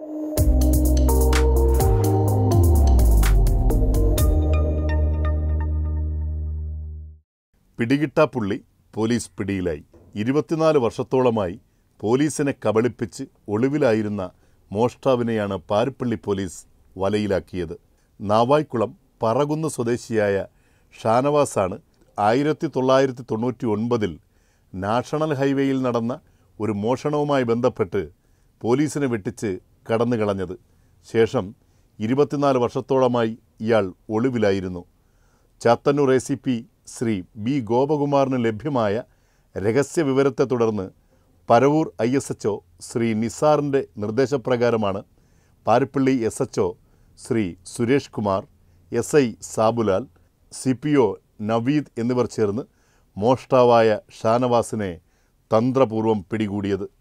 പിടികിട്ടാപ്പുള്ളി police പിടിയിലായി ഇരുപത്തിനാല് വർഷത്തോളമായി പോലീസിനെ കബളിപ്പിച്ച് ഒളിവിലായിരുന്ന മോഷ്ടാവിനെയാണ് പാരിപ്പള്ളി പോലീസ് വലയിലാക്കിയത് നാവായ്ക്കുളം പറകുന്ന് സ്വദേശിയായ ഷാനവാസാണ് ആയിരത്തി തൊള്ളായിരത്തി തൊണ്ണൂറ്റി ഒൻപതിൽ നാഷണൽ ഹൈവേയിൽ നടന്ന ഒരു മോഷണവുമായി ബന്ധപ്പെട്ട് പോലീസിനെ വെട്ടിച്ച് കടന്നു കളഞ്ഞത് ശേഷം ഇരുപത്തിനാല് വർഷത്തോളമായി ഇയാൾ ഒളിവിലായിരുന്നു Chathannoor A C P Shri B ഗോപകുമാറിന് ലഭ്യമായ രഹസ്യ വിവരത്തെ തുടർന്ന് Paravur I S H Shri നിസാറിൻ്റെ നിർദ്ദേശപ്രകാരമാണ് Parippally S H Shri Suresh Kumar S I Sabulal C P O Naveed എന്നിവർ ചേർന്ന് മോഷ്ടാവായ ഷാനവാസിനെ തന്ത്രപൂർവം പിടികൂടിയത്